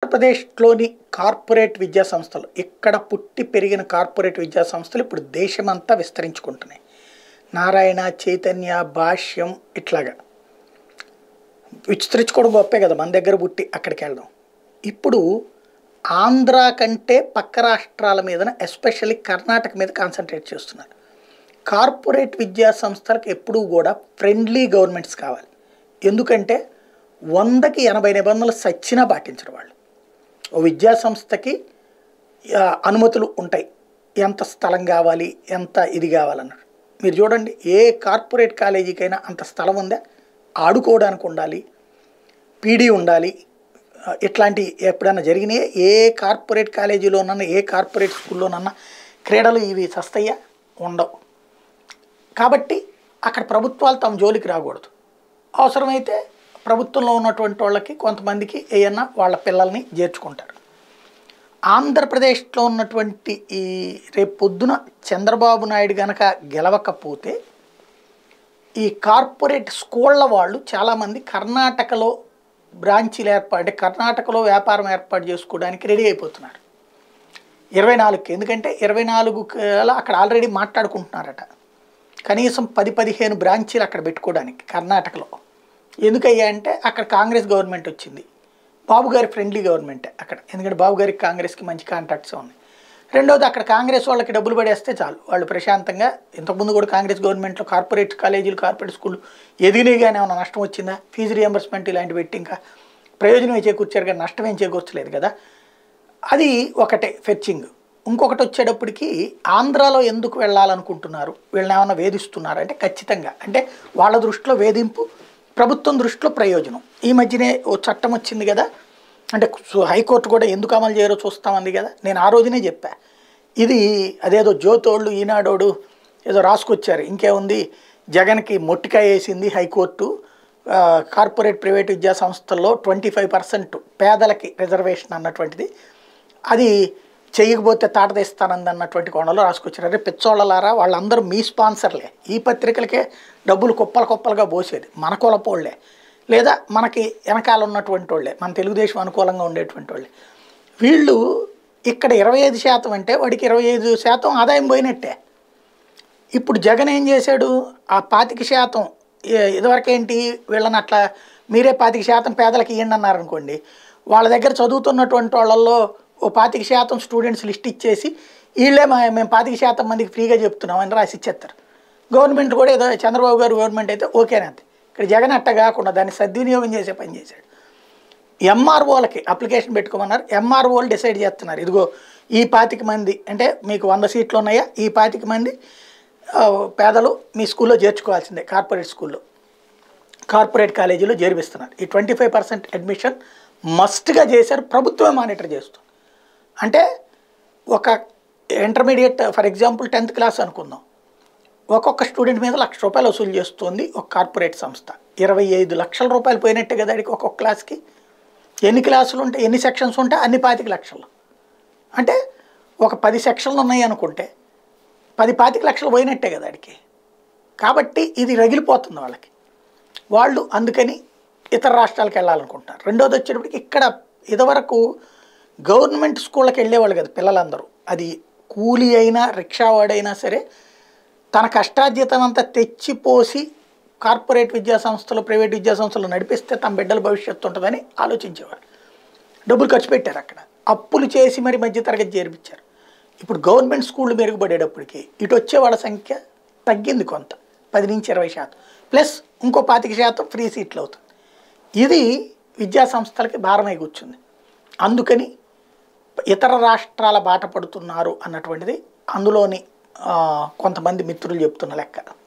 ఆంధ్రప్రదేశ్లోని కార్పొరేట్ విద్యా సంస్థలు ఇక్కడ పుట్టి పెరిగిన కార్పొరేట్ విద్యా సంస్థలు ఇప్పుడు దేశమంతా విస్తరించుకుంటున్నాయి నారాయణ చైతన్య భాష్యం ఇట్లాగా విస్తరించుకోవడం గొప్పే కదా మన దగ్గర పుట్టి అక్కడికి వెళ్ళడం ఇప్పుడు ఆంధ్ర కంటే పక్క రాష్ట్రాల మీదన ఎస్పెషల్లీ కర్ణాటక మీద కాన్సన్ట్రేట్ చేస్తున్నారు కార్పొరేట్ విద్యా సంస్థలకు ఎప్పుడూ కూడా ఫ్రెండ్లీ గవర్నమెంట్స్ కావాలి ఎందుకంటే వందకి ఎనభై నిబంధనలు సచ్చినా పాటించరు వాళ్ళు ఓ విద్యా సంస్థకి ఆ, అనుమతులు ఉంటాయి ఎంత స్థలం కావాలి ఎంత ఇది కావాలన్నారు మీరు చూడండి ఏ కార్పొరేట్ కాలేజీకైనా అంత స్థలం ఉందా ఆడుకోవడానికి ఉండాలి పీడీ ఉండాలి ఆ, ఇట్లాంటి ఎప్పుడైనా జరిగినాయి ఏ కార్పొరేట్ కాలేజీలోనన్నా ఏ కార్పొరేట్ స్కూల్లోనన్నా క్రీడలు ఇవి సస్తయ్యా ఉండవు కాబట్టి అక్కడ ప్రభుత్వాలు తమ జోలికి రాకూడదు అవసరమైతే ప్రభుత్వంలో ఉన్నటువంటి వాళ్ళకి కొంతమందికి ఏమన్నా వాళ్ళ పిల్లల్ని చేర్చుకుంటారు ఆంధ్రప్రదేశ్లో ఉన్నటువంటి ఈ రేపు పొద్దున చంద్రబాబు నాయుడు గనక గెలవకపోతే ఈ కార్పొరేట్ స్కూళ్ళ వాళ్ళు చాలామంది కర్ణాటకలో బ్రాంచీలు ఏర్పాటు అంటే కర్ణాటకలో వ్యాపారం ఏర్పాటు చేసుకోవడానికి రెడీ అయిపోతున్నారు ఇరవై నాలుగుకి ఎందుకంటే ఇరవై నాలుగు కల్లా అక్కడ ఆల్రెడీ మాట్లాడుకుంటున్నారట కనీసం పది పదిహేను బ్రాంచీలు అక్కడ పెట్టుకోవడానికి కర్ణాటకలో ఎందుకయ్యా అంటే అక్కడ కాంగ్రెస్ గవర్నమెంట్ వచ్చింది బాబు గారి ఫ్రెండ్లీ గవర్నమెంటే అక్కడ ఎందుకంటే బాబు గారికి కాంగ్రెస్కి మంచి కాంటాక్ట్స్ ఉన్నాయి రెండోది అక్కడ కాంగ్రెస్ వాళ్ళకి డబ్బులు పడేస్తే చాలు వాళ్ళు ప్రశాంతంగా ఇంతకుముందు కూడా కాంగ్రెస్ గవర్నమెంట్లో కార్పొరేట్ కాలేజీలు కార్పొరేట్ స్కూల్ ఎదిగినాయి కానీ ఏమైనా నష్టం వచ్చిందా ఫీజు రియంబర్స్మెంట్ ఇలాంటివి పెట్టి ఇంకా ప్రయోజనం చేకూర్చారు కానీ నష్టం ఏం చేకూర్చలేదు కదా అది ఒకటే ఫెచ్చింగ్ ఇంకొకటి వచ్చేటప్పటికి ఆంధ్రాలో ఎందుకు వెళ్ళాలనుకుంటున్నారు వీళ్ళని ఏమైనా వేధిస్తున్నారు అంటే ఖచ్చితంగా అంటే వాళ్ళ దృష్టిలో వేధింపు ప్రభుత్వం దృష్టిలో ప్రయోజనం ఈ మధ్యనే ఓ చట్టం వచ్చింది కదా అంటే సు- హైకోర్టు కూడా ఎందుకు అమలు చేయరో చూస్తామంది కదా నేను ఆ రోజునే చెప్పా ఇది అదేదో జ్యోతోళ్ళు ఈనాడోడు ఏదో రాసుకొచ్చారు ఇంకేముంది జగన్కి మొట్టికాయ వేసింది హైకోర్టు ఆ, కార్పొరేట్ ప్రైవేట్ విద్యా సంస్థల్లో ట్వంటీ ఫైవ్ పర్సెంట్ పేదలకి రిజర్వేషన్ అన్నటువంటిది అది చేయకపోతే తాట తీస్తానంది అన్నటువంటి కోణంలో రాసుకొచ్చారు అరే పిచ్చోళ్ళలారా వాళ్ళందరూ మీ స్పాన్సర్లే ఈ పత్రికలకే డబ్బులు కుప్పలు కుప్పలుగా పోసేది మన కులపోళ్లే లేదా మనకి వెనకాల ఉన్నటువంటి వాళ్ళే మన తెలుగుదేశం అనుకూలంగా ఉండేటువంటి వాళ్ళే వీళ్ళు ఇక్కడ ఇరవై ఐదు శాతం అంటే వాడికి ఇరవై ఐదు శాతం ఆదాయం పోయినట్టే ఇప్పుడు జగన్ ఏం చేశాడు ఆ పాతిక శాతం ఏ- ఇదివరకు ఏంటి వీళ్ళని అట్లా మీరే పాతిక శాతం పేదలకు ఇవ్వండి అన్నారనుకోండి వాళ్ళ దగ్గర చదువుతున్నటువంటి వాళ్ళల్లో ఓ పాతిక శాతం స్టూడెంట్స్ లిస్ట్ ఇచ్చేసి వీళ్ళే మా మేము పాతిక శాతం మందికి ఫ్రీగా చెప్తున్నాం అని రాసి ఇచ్చేస్తారు గవర్నమెంట్ కూడా ఏదో చంద్రబాబు గారు గవర్నమెంట్ అయితే ఓకేనంతే ఇక్కడ జగన్ అట్ట కాకుండా దాన్ని సద్వినియోగం చేసే పని చేశాడు ఎంఆర్ఓలకి అప్లికేషన్ పెట్టుకోమన్నారు ఎంఆర్ఓలు డిసైడ్ చేస్తున్నారు ఇదిగో ఈ పాతిక మంది అంటే మీకు వంద సీట్లు ఉన్నాయా ఈ పాతిక మంది ఆ, పేదలు మీ స్కూల్లో చేర్చుకోవాల్సిందే కార్పొరేట్ స్కూల్లో కార్పొరేట్ కాలేజీలో చేర్పిస్తున్నారు ఈ ట్వంటీ ఫైవ్ పర్సెంట్ అడ్మిషన్ మస్ట్గా చేశారు ప్రభుత్వమే మానిటర్ చేస్తుంది అంటే ఒక intermediate for example tenth class అనుకుందాం ఒక్కొక్క స్టూడెంట్ మీద లక్ష రూపాయలు వసూలు చేస్తుంది ఒక కార్పొరేట్ సంస్థ ఇరవై ఐదు లక్షల రూపాయలు పోయినట్టే కదా అడిగి ఒక్కొక్క క్లాస్కి ఎన్ని క్లాసులు ఉంటే ఎన్ని సెక్షన్స్ ఉంటే అన్ని పాతిక లక్షలు అంటే ఒక పది సెక్షన్లు ఉన్నాయి అనుకుంటే పది పాతిక లక్షలు పోయినట్టే కదా అడికి కాబట్టి ఇది రగిలిపోతుంది వాళ్ళకి వాళ్ళు అందుకని ఇతర రాష్ట్రాలకు వెళ్ళాలనుకుంటున్నారు రెండోది వచ్చేటప్పటికి ఇక్కడ ఇదివరకు గవర్నమెంట్ స్కూళ్ళకి వెళ్ళేవాళ్ళు కదా పిల్లలందరూ అది కూలీ అయినా రిక్షావాడైనా సరే తన కష్టార్జితం అంతా తెచ్చిపోసి కార్పొరేట్ విద్యా సంస్థలు ప్రైవేట్ విద్యా సంస్థలు నడిపిస్తే తమ బిడ్డల భవిష్యత్తు ఉంటుందని ఆలోచించేవారు డబ్బులు ఖర్చు పెట్టారు అక్కడ అప్పులు చేసి మరి మధ్యతరగతి చేర్పించారు ఇప్పుడు గవర్నమెంట్ స్కూళ్ళు మెరుగుపడేటప్పటికి ఇటు వచ్చే వాళ్ళ సంఖ్య తగ్గింది కొంత పది నుంచి ఇరవై శాతం ప్లస్ ఇంకో పాతిక శాతం ఫ్రీ సీట్లు అవుతుంది ఇది విద్యా సంస్థలకి భారమై కూర్చుంది అందుకని ఇతర రాష్ట్రాల బాట పడుతున్నారు అన్నటువంటిది అందులోని ఆ, కొంతమంది మిత్రులు చెప్తున్న లెక్క